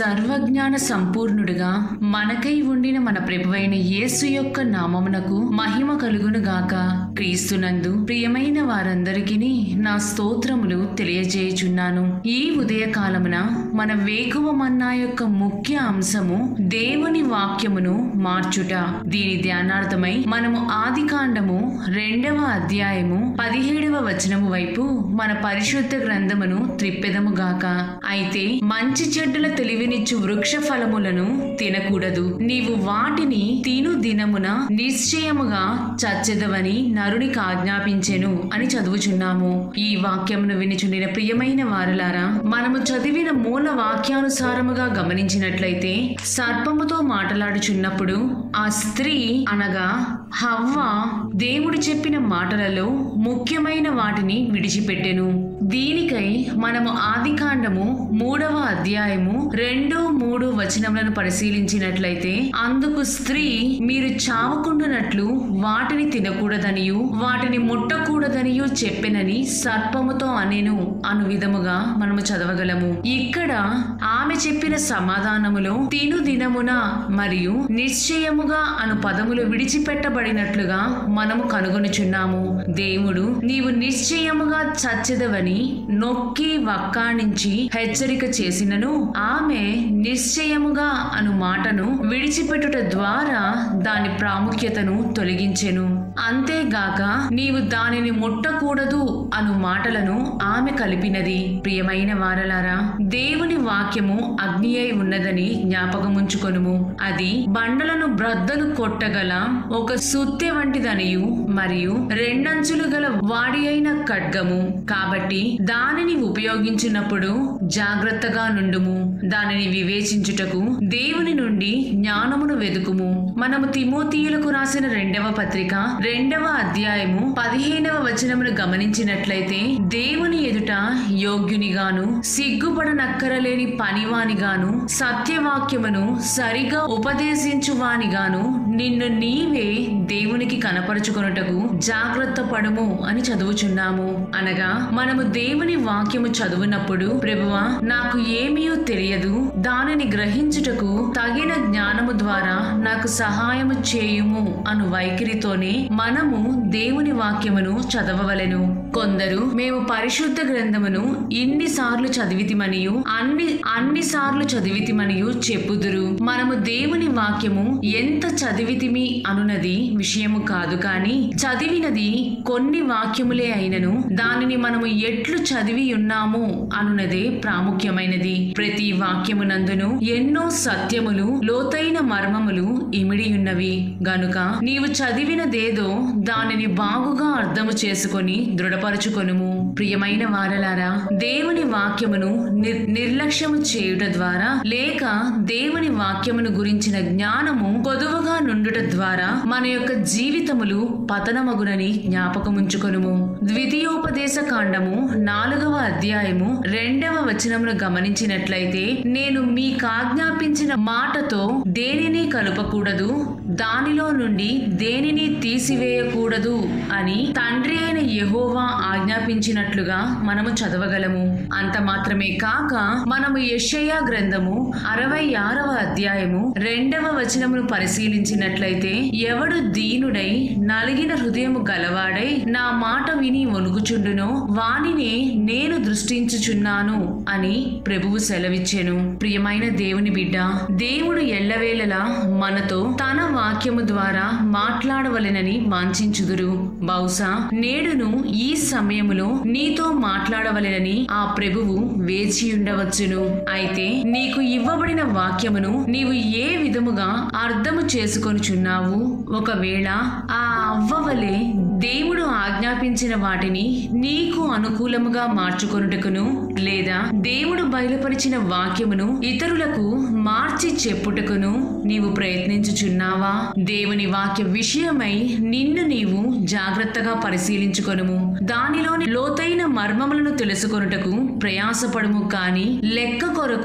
సర్వజ్ఞాన సంపూర్ణుడుగా మనకై ఉండిన మన ప్రభువైన యేసు యొక్క నామమునకు మహిమ కలుగును గాక క్రీస్తునందు ప్రియమైన వారందరికీ నా స్తోత్రములు తెలియజేయుచున్నాను ఈ ఉదయకాలమున మన వేకువ మన్నా యొక్క ముఖ్య అంశము దేవుని వాక్యమును మార్చుట దీని ధ్యానార్థమై మనము ఆది కాండము రెండవ అధ్యాయము పదిహేడవ వచనము వైపు మన పరిశుద్ధ గ్రంథమును త్రిప్పెదము గాక అయితే మంచి చెడ్డల తెలివినిచ్చు వృక్ష ఫలములను తినకూడదు నీవు వాటిని తిను దినమున నిశ్చయముగా చచ్చెదవని నరునికి ఆజ్ఞాపించెను అని చదువుచున్నాము ఈ వాక్యమును వినిచుండిన ప్రియమైన వారలారా మనము చదివిన మూల వాక్యానుసారముగా గమనించినట్లయితే సర్పముతో మాట్లాడుచున్నప్పుడు ఆ స్త్రీ అనగా హవ్వ దేవుడు చెప్పిన మాటలలో ముఖ్యమైన వాటిని విడిచిపెట్టెను దీనికై మనము ఆదికాండము మూడవ అధ్యాయము రెండు మూడు వచనములను పరిశీలించినట్లయితే అందుకు స్త్రీ మీరు చావకుండునట్లు వాటిని తినకూడదనియు వాటిని ముట్టకూడదనియు చెప్పెనని సర్పముతో అనెను అను విధముగా మనము చదవగలము ఇక్కడ ఆమె చెప్పిన సమాధానములో తిను దినమున మరియు నిశ్చయముగా అను పదములు విడిచిపెట్టబడినట్లుగా మనము కనుగొనుచున్నాము దేవుడు నీవు నిశ్చయముగా చచ్చెదవని నొక్కి వక్కాణించి హెచ్చరిక చేసినను ఆమె నిశ్చయముగా అను మాటను విడిచిపెట్టుట ద్వారా దాని ప్రాముఖ్యతను తొలగించెను అంతేగాక నీవు దానిని ముట్టకూడదు అను మాటలను ఆమె కలిపినది ప్రియమైన వారలారా దేవుని వాక్యము అగ్ని అయి ఉన్నదని జ్ఞాపకముంచుకొనుము అది బండలను బ్రద్దలు కొట్టగల ఒక సుత్తె వంటిదనియు మరియు రెండంచులు గల వాడి అయిన ఖడ్గము కాబట్టి దానిని ఉపయోగించినప్పుడు జాగ్రత్తగా నుండుము దానిని వివేచించుటకు దేవుని నుండి జ్ఞానమును వెదుకుము మనము తిమోతీయులకు రాసిన రెండవ పత్రిక రెండవ అధ్యాయము పదిహేనవ వచనమును గమనించినట్లయితే దేవుని ఎదుట యోగ్యునిగాను సిగ్గుపడనక్కరలేని పనివానిగాను సత్యవాక్యమును సరిగా ఉపదేశించువానిగాను నిన్ను నీవే దేవునికి కనపరుచుకొనుటకు జాగ్రత్త పడము అని చదువుచున్నాము అనగా మనము దేవుని వాక్యము చదువునప్పుడు ప్రభువా నాకు ఏమీయో తెలియదు దానిని గ్రహించుటకు తగిన జ్ఞానము ద్వారా నాకు సహాయము చేయుము అను వైఖరితోనే మనము దేవుని వాక్యమును చదవవలెను కొందరు మేము పరిశుద్ధ గ్రంథమును ఇన్ని సార్లు చదివితిమనియు అన్ని అన్ని సార్లు చదివితిమనియు చెప్పుదురు మనము దేవుని వాక్యము ఎంత చదివితిమి అనునది విషయము కాదు కాని చదివినది కొన్ని వాక్యములే అయినను దానిని మనము ఎట్లు చదివి ఉన్నాము అనునదే ప్రాముఖ్యమైనది ప్రతి వాక్యమునందును ఎన్నో సత్యములు లోతైన మర్మములు ఇమిడి ఉన్నవి గనుక నీవు చదివినదేదో దానిని బాగుగా అర్థము చేసుకొని దృఢపరచుకొనుము ప్రియమైన వారలారా దేవుని వాక్యమును నిర్- నిర్లక్ష్యము చేయుట ద్వారా లేక దేవుని వాక్యమును గురించిన జ్ఞానము కొదువగా నుండుట ద్వారా మన యొక్క జీవితములు పతనమగునని జ్ఞాపకముంచుకొనుము ద్వితీయోపదేశ కాండము నాలుగవ అధ్యాయము రెండవ వచనమును గమనించినట్లయితే నేను మీకాజ్ఞాపించిన మాటతో దేనిని కలుపకూడదు దానిలో నుండి దేనిని తీసివేయకూడదు అని తండ్రి అయిన యెహోవా ఆజ్ఞాపించినట్లుగా మనము చదవగలము అంత మాత్రమే కాక మనము యెషయా గ్రంథము అరవై ఆరవ అధ్యాయము రెండవ వచనమును పరిశీలించినట్లయితే ఎవడు దీనుడై నలిగిన హృదయము గలవాడై నా మాట విని వణుకుచుండునో వానినే నేను దృష్టించుచున్నాను అని ప్రభువు సెలవిచ్చెను ప్రియమైన దేవుని బిడ్డ దేవుడు ఎల్లవేళలా మనతో తన వాక్యము ద్వారా మాట్లాడవలెనని వాంఛించుదురు బహుశా నేడును ఈ సమయములో నీతో మాట్లాడవలెనని ఆ ప్రభువు వేచి ఉండవచ్చును అయితే నీకు ఇవ్వబడిన వాక్యమును నీవు ఏ విధముగా అర్థము చేసుకొనుచున్నావు ఒకవేళ ఆ అవ్వవలే దేవుడు ఆజ్ఞాపించిన వాటిని నీకు అనుకూలముగా మార్చుకొనుటకును లేదా దేవుడు బయలుపరిచిన వాక్యమును ఇతరులకు మార్చి చెప్పుటకును నీవు ప్రయత్నించుచున్నావా దేవుని వాక్య విషయమై నిన్ను నీవు జాగ్రత్తగా పరిశీలించుకొనుము దానిలోని లోతైన మర్మములను తెలుసుకొనుటకు ప్రయాసపడుము కాని లెక్క కొరకు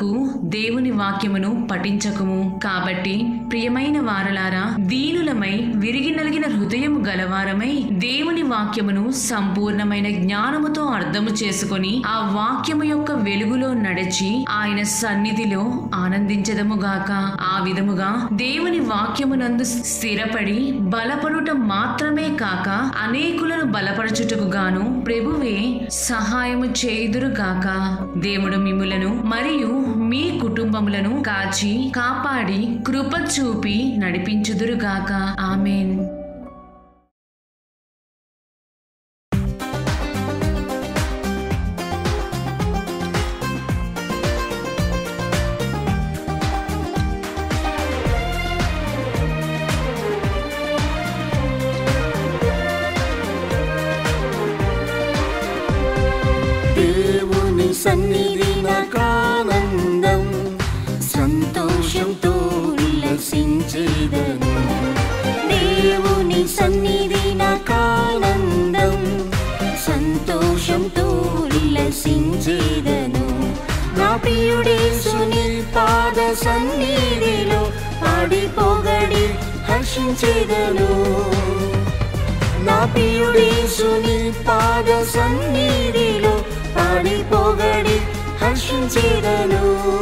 దేవుని వాక్యమును పఠించకుము కాబట్టి ప్రియమైన వారలారా దీనులమై విరిగి నలిగిన హృదయము గలవారమై దేవుని వాక్యమును సంపూర్ణమైన జ్ఞానముతో అర్థము చేసుకొని ఆ వాక్యము యొక్క వెలుగులో నడిచి ఆయన సన్నిధిలో ఆనందించదముగాక ఆ విధముగా దేవుని వాక్యమునందు స్థిరపడి బలపడుట మాత్రమే కాక అనేకులను బలపరచుటకు గాను ప్రభువే సహాయము చేయుదురుగాక దేవుడు మిమ్ములను మరియు మీ కుటుంబములను కాచి కాపాడి కృప చూపి నడిపించుదురుగాక ఆమెన్ దేవుని సన్నిధి నాకానందం సంతోషంతో ఉల్లసించేదను దేవుని సన్నిధి నాకానందం సంతోషంతో ఉల్లసించేదను నా ప్రియుడేసుని పాద సన్నిధిలో పాడి పొగడి హర్షించేదను నా ప్రియుడేసుని పాద సన్నిధిలో పాడి పొగడి హర్షించేదను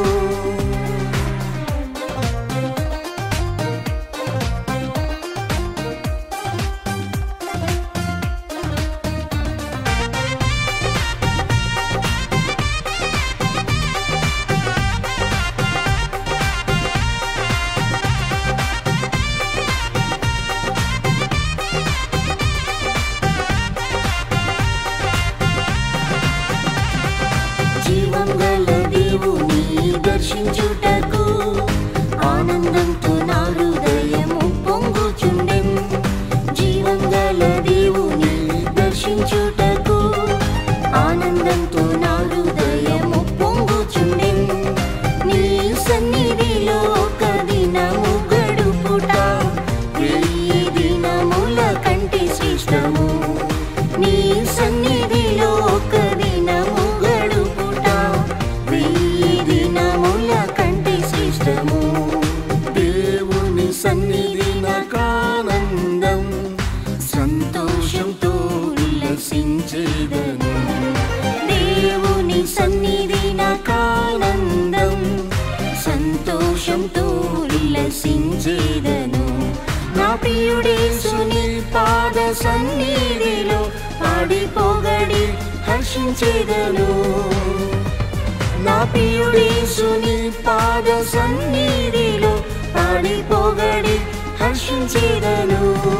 జీవం గల దేవుని దర్శించుటకు ఆనందంతో నా హృదయము పొంగుచుండెం జీవం గల దేవుని దర్శించుటకు ఆనందంతో నా హృదయము పొంగుచుండెం నీ సన్నిధిలో ఒక దినము గడుపుట వెయ్యి దినముల కంటే శ్రేష్టము నీ సన్నిధిలో ఒక దినము గడుపుట వెయ్యి దినముల కంటే శ్రేష్టము దేవుని సన్నిధి నాకానందం సంతోషంతో ఉల్లసించేదను దేవుని సన్నిధి నాకానందం సంతోషంతో ఉల్లసించేదను నా ప్రియుడేసుని పాద సన్నిధిలో పాడి పొగడి హర్షించేదను నా ప్రియుడేసుని పాద సన్నిధిలో పాడి పొగడి హర్షించేదను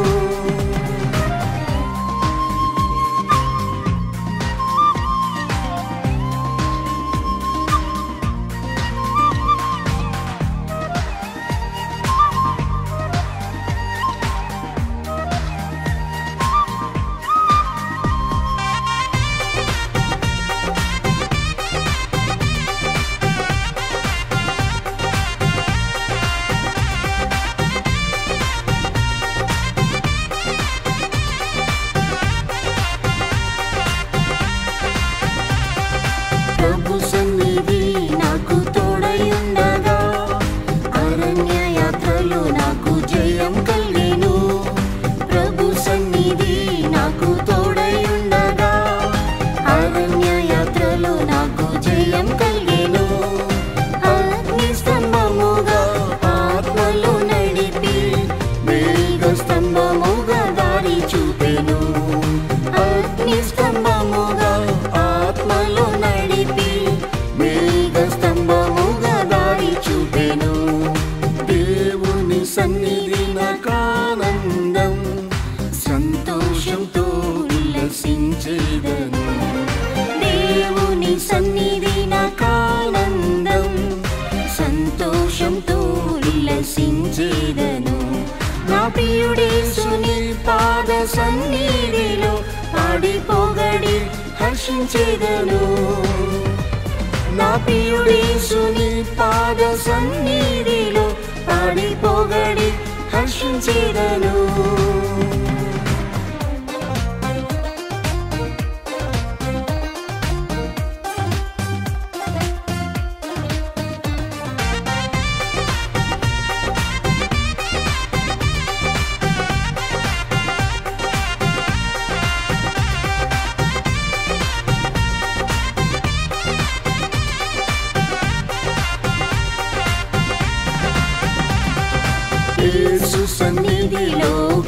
ప్రభు సన్నిధి నాకు తోడయుండగా అరణ్య యాత్రలో నాకు జయం కలిగెను ప్రభు సన్నిధి నాకు తోడయుండగా అరణ్య యాత్రలో నాకు జయం కలిగెను అగ్ని స్తంభముగా ఆత్మలో నడిపి మేఘ స్తంభముగా దారి చూపెను అగ్ని స్తంభముగా ఆత్మలో నడిపి మేఘ స్తంభముగా దారి చూపెను దేవుని సన్నిధి నాకానందం సంతోషంతో ఉల్లసించేదను దేవుని సన్నిధి నాకానందం సంతోషంతో ఉల్లసించేదను నా ప్రియుడేసుని పాద సన్నిధిలో పాడి పొగడి హర్షించేదను నా ప్రియుడేసుని పాద సన్నిధిలో పాడి పొగడి హర్షించేదను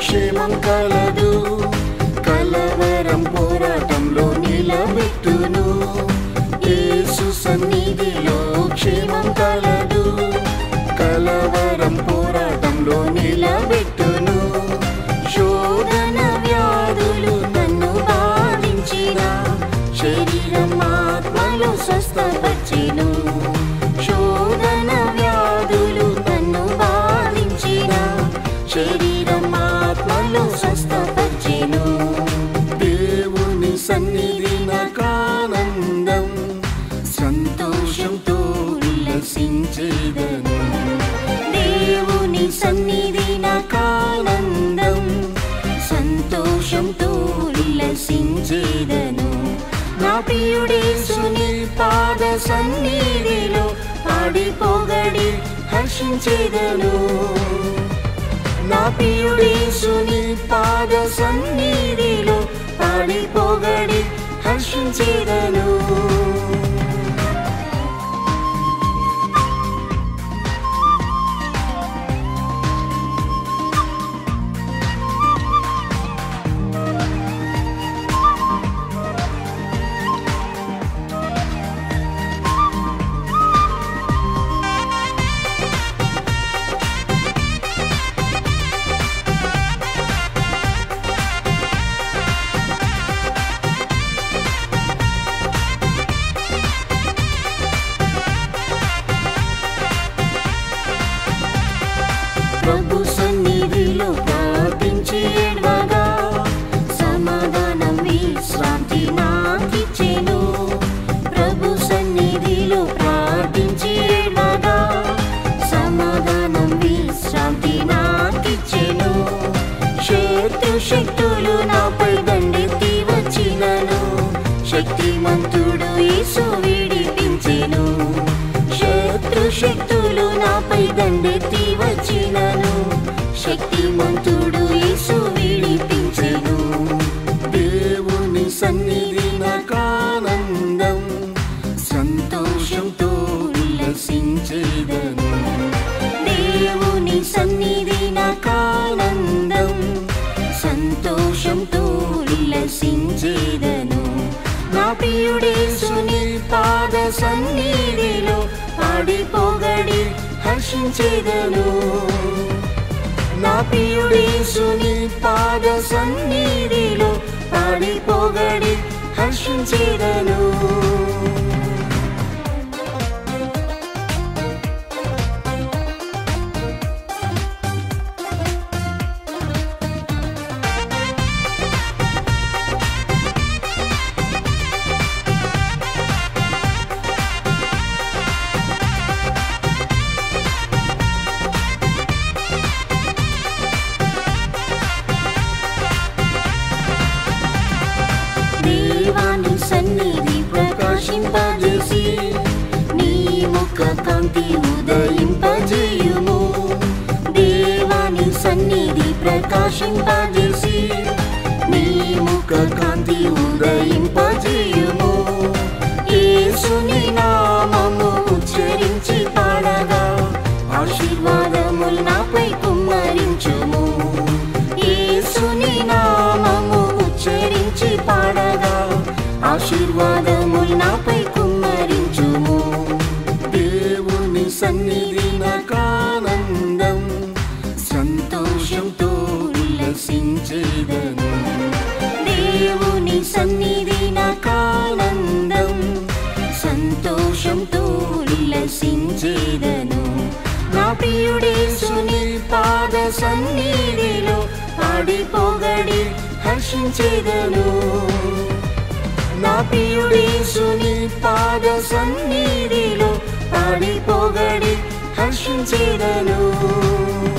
క్షేమం కలదు కలవరం పోరాటంలో నిలబెట్టును యేసు సన్నిధిలో క్షేమం కలదు కలవరం పోరాటంలో నిలబెట్టును శోధన వ్యాధులు నన్ను బాధించిన శరీరం ఆత్మలో స్వస్థపరిచెను శోధన వ్యాధులు నన్ను బాధించిన శరీరం ఆత్మలో స్వస్థపరిచెను దేవుని సన్నిధి నాకానందం సంతోషంతో ఉల్లసించేదను దేవుని సన్నిధి నాకానందం సంతోషంతో ఉల్లసించేదను నా ప్రియుడేసుని పాద సన్నిధిలో పాడి పొగడి హర్షించేదను నా ప్రియుడేసుని పాద సన్నిధిలో పాడి పొగడి హర్షించేదను ప్రభు సన్నిధిలో ప్రార్థించి ఏడవగా సమాధానం విశ్రాంతి నాకిచ్చెను ప్రభు సన్నిధిలో ప్రార్థించి ఏడవగా సమాధానం విశ్రాంతి నాకిచ్చెను శత్రు శక్తులు నాపై దండెత్తి వచ్చినను శక్తిమంతుడు యేసు విడిపించెను శత్రు శక్తులు నాపై దండెత్తి వచ్చినను శక్తిమంతుడు యేసు విడిపించెను దేవుని సన్నిధి నాకానందం సంతోషంతో ఉల్లసించేదను దేవుని సన్నిధి నాకానందం సంతోషంతో ఉల్లసించేదను నా ప్రియుడేసుని పాద సన్నిధిలో పాడి పొగడి హర్షించేదను నా ప్రియుడేసుని పాద సన్నిధిలో పాడి పొగడి హర్షించేదను దేవాని సన్నిధి ప్రకాశింపజేసి నీ ముఖ కాంతి ఉదయింపజేయుము దేవాని సన్నిధి ప్రకాశింపజేసి నీ ముఖ కాంతి ఉదయింపజేయుము యేసుని నామము ఉచ్చరించి పాడగా ఆశీర్వాదములు నాపై కుమ్మరించుము యేసుని నామము ఉచ్చరించి పాడగా ఆశీర్వాదములు నాపై కుమ్మరించుము దేవుని సన్నిధి నాకానందం సంతోషంతో ఉల్లసించేదను దేవుని సన్నిధి నాకానందం సంతోషంతో ఉల్లసించేదను నా ప్రియుడేసుని పాద సన్నిధిలో పాడి పొగడి హర్షించేదను నా ప్రియుడేసుని పాద సన్నిధిలో పాడి పొగడి హర్షించేదను